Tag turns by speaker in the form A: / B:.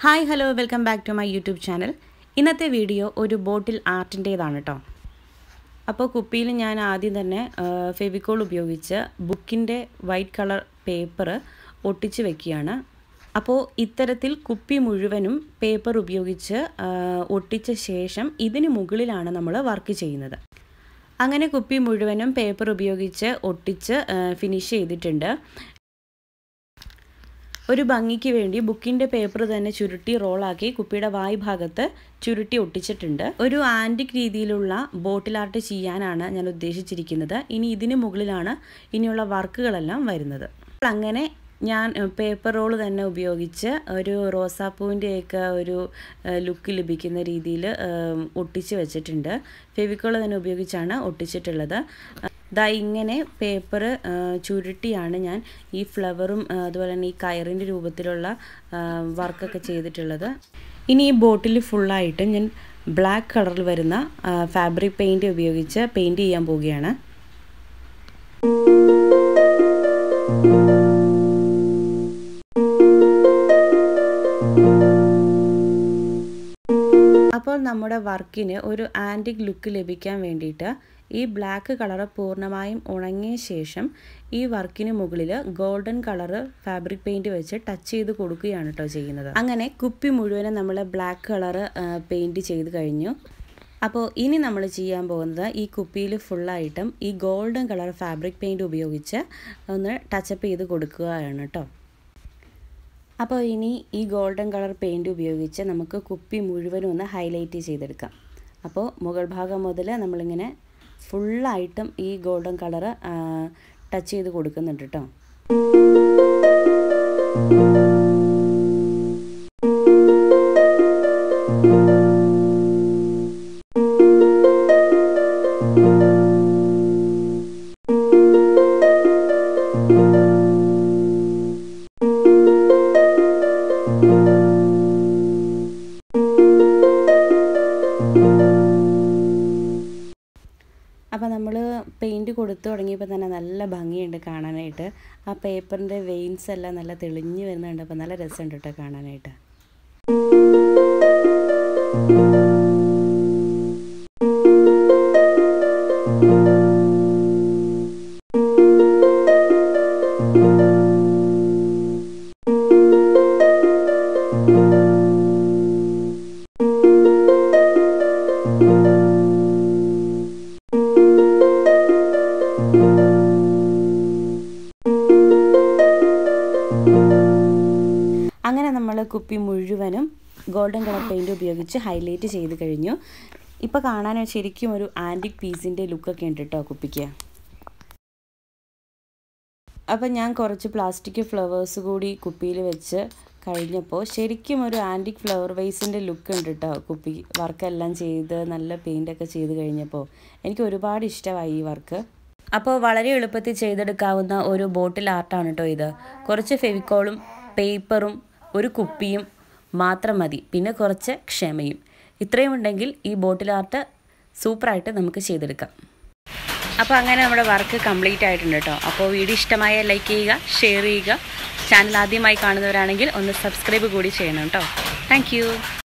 A: hi hello welcome back to my YouTube channel ഇന്നത്തെ video ഒരു bottle ആർട്ടിൻ്റേതാണ് കേട്ടോ അപ്പോൾ കുപ്പിയിൽ ഞാൻ ആദ്യം തന്നെ ഫെവിക്കോൾ ഉപയോഗിച്ച് ബുക്കിൻ്റെ വൈറ്റ് കളർ പേപ്പർ ഒട്ടിച്ച് വെക്കുകയാണ് അപ്പോൾ ഇത്തരത്തിൽ കുപ്പി മുഴുവനും പേപ്പർ ഉപയോഗിച്ച് ആ, ഒട്ടിച്ച ശേഷം ഇതിന് മുകളിലാണ് നമ്മൾ വർക്ക് ചെയ്യുന്നത് അങ്ങനെ കുപ്പി മുഴുവനും പേപ്പർ ഉപയോഗിച്ച് ഒട്ടിച്ച് ഫിനിഷ് ചെയ്തിട്ടുണ്ട് ഒരു ഭംഗിക്ക് വേണ്ടി ബുക്കിൻ്റെ പേപ്പർ തന്നെ ചുരുട്ടി റോളാക്കി കുപ്പിയുടെ വായ് ഭാഗത്ത് ചുരുട്ടി ഒട്ടിച്ചിട്ടുണ്ട് ഒരു ആൻറ്റിക് രീതിയിലുള്ള ബോട്ടിൽ ആർട്ട് ചെയ്യാനാണ് ഞാൻ ഉദ്ദേശിച്ചിരിക്കുന്നത് ഇനി ഇതിന് മുകളിലാണ് ഇനിയുള്ള വർക്കുകളെല്ലാം വരുന്നത് അങ്ങനെ ഞാൻ പേപ്പർ റോൾ തന്നെ ഉപയോഗിച്ച് ഒരു റോസാപ്പൂവിൻ്റെയൊക്കെ ഒരു ലുക്ക് ലഭിക്കുന്ന രീതിയിൽ ഒട്ടിച്ച് വെച്ചിട്ടുണ്ട് ഫെവിക്കോൾ തന്നെ ഉപയോഗിച്ചാണ് ഒട്ടിച്ചിട്ടുള്ളത് ദാ ഇങ്ങനെ പേപ്പർ ചുരുട്ടിയാണ് ഞാൻ ഈ ഫ്ലവറും അതുപോലെ തന്നെ ഈ കയറിൻ്റെ രൂപത്തിലുള്ള വർക്കൊക്കെ ചെയ്തിട്ടുള്ളത് ഇനി ഈ ബോട്ടിൽ ഫുള്ളായിട്ട് ഞാൻ ബ്ലാക്ക് കളറിൽ വരുന്ന ഫാബ്രിക് പെയിൻറ് ഉപയോഗിച്ച് പെയിൻറ് ചെയ്യാൻ പോവുകയാണ് അപ്പോൾ നമ്മുടെ വർക്കിന് ഒരു ആൻറ്റിക് ലുക്ക് ലഭിക്കാൻ വേണ്ടിയിട്ട് ഈ ബ്ലാക്ക് കളർ പൂർണ്ണമായും ഉണങ്ങിയ ശേഷം ഈ വർക്കിന് മുകളിൽ ഗോൾഡൻ കളർ ഫാബ്രിക് പെയിൻറ് വെച്ച് ടച്ച് ചെയ്ത് കൊടുക്കുകയാണ് കേട്ടോ ചെയ്യുന്നത് അങ്ങനെ കുപ്പി മുഴുവനും നമ്മൾ ബ്ലാക്ക് കളർ പെയിൻറ് ചെയ്ത് കഴിഞ്ഞു അപ്പോൾ ഇനി നമ്മൾ ചെയ്യാൻ പോകുന്നത് ഈ കുപ്പിയിൽ ഫുള്ളായിട്ടും ഈ ഗോൾഡൻ കളർ ഫാബ്രിക് പെയിൻറ് ഉപയോഗിച്ച് ഒന്ന് ടച്ചപ്പ് ചെയ്ത് കൊടുക്കുകയാണ് കേട്ടോ അപ്പോൾ ഇനി ഈ ഗോൾഡൻ കളർ പെയിൻറ് ഉപയോഗിച്ച് നമുക്ക് കുപ്പി മുഴുവനും ഒന്ന് ഹൈലൈറ്റ് ചെയ്തെടുക്കാം അപ്പോൾ മുകൾ ഭാഗം മുതൽ നമ്മളിങ്ങനെ ഫുള്ളായിട്ടും ഈ ഗോൾഡൻ കളർ ടച്ച് ചെയ്ത് കൊടുക്കുന്നുണ്ട് കേട്ടോ അപ്പോൾ നമ്മൾ പെയിൻറ് കൊടുത്തു തുടങ്ങിയപ്പോൾ തന്നെ നല്ല ഭംഗിയുണ്ട് കാണാനായിട്ട് ആ പേപ്പറിൻ്റെ വെയിൻസ് എല്ലാം നല്ല തെളിഞ്ഞ് വരുന്നുണ്ട് അപ്പോൾ നല്ല രസമുണ്ട് കേട്ടോ കാണാനായിട്ട് അങ്ങനെ നമ്മൾ കുപ്പി മുഴുവനും ഗോൾഡൻ കളർ പെയിൻറ് ഉപയോഗിച്ച് ഹൈലൈറ്റ് ചെയ്ത് കഴിഞ്ഞു ഇപ്പോൾ കാണാൻ ശരിക്കും ഒരു ആൻറ്റിക് പീസിൻ്റെ ലുക്കൊക്കെ ഉണ്ട് കേട്ടോ കുപ്പിക്ക് അപ്പം ഞാൻ കുറച്ച് പ്ലാസ്റ്റിക് ഫ്ലവേഴ്സ് കൂടി കുപ്പിയിൽ വെച്ച് കഴിഞ്ഞപ്പോൾ ശരിക്കും ഒരു ആൻറ്റിക് ഫ്ലവർ വൈസിൻ്റെ ലുക്ക് ഉണ്ട് കേട്ടോ കുപ്പി വർക്കെല്ലാം ചെയ്ത് നല്ല പെയിൻ്റൊക്കെ ചെയ്ത് കഴിഞ്ഞപ്പോൾ എനിക്ക് ഒരുപാട് ഇഷ്ടമായി ഈ വർക്ക് അപ്പോൾ വളരെ എളുപ്പത്തിൽ ചെയ്തെടുക്കാവുന്ന ഒരു ബോട്ടിൽ ആർട്ടാണ് കേട്ടോ ഇത് കുറച്ച് ഫെവിക്കോളും പേപ്പറും ഒരു കുപ്പിയും മാത്രം മതി പിന്നെ കുറച്ച് ക്ഷമയും ഇത്രയും ഉണ്ടെങ്കിൽ ഈ ബോട്ടിൽ ആർട്ട് സൂപ്പറായിട്ട് നമുക്ക് ചെയ്തെടുക്കാം അപ്പോൾ അങ്ങനെ നമ്മുടെ വർക്ക് കംപ്ലീറ്റ് ആയിട്ടുണ്ട് കേട്ടോ അപ്പോൾ വീഡിയോ ഇഷ്ടമായ ലൈക്ക് ചെയ്യുക ഷെയർ ചെയ്യുക ചാനൽ ആദ്യമായി കാണുന്നവരാണെങ്കിൽ ഒന്ന് സബ്സ്ക്രൈബ് കൂടി ചെയ്യണം കേട്ടോ താങ്ക്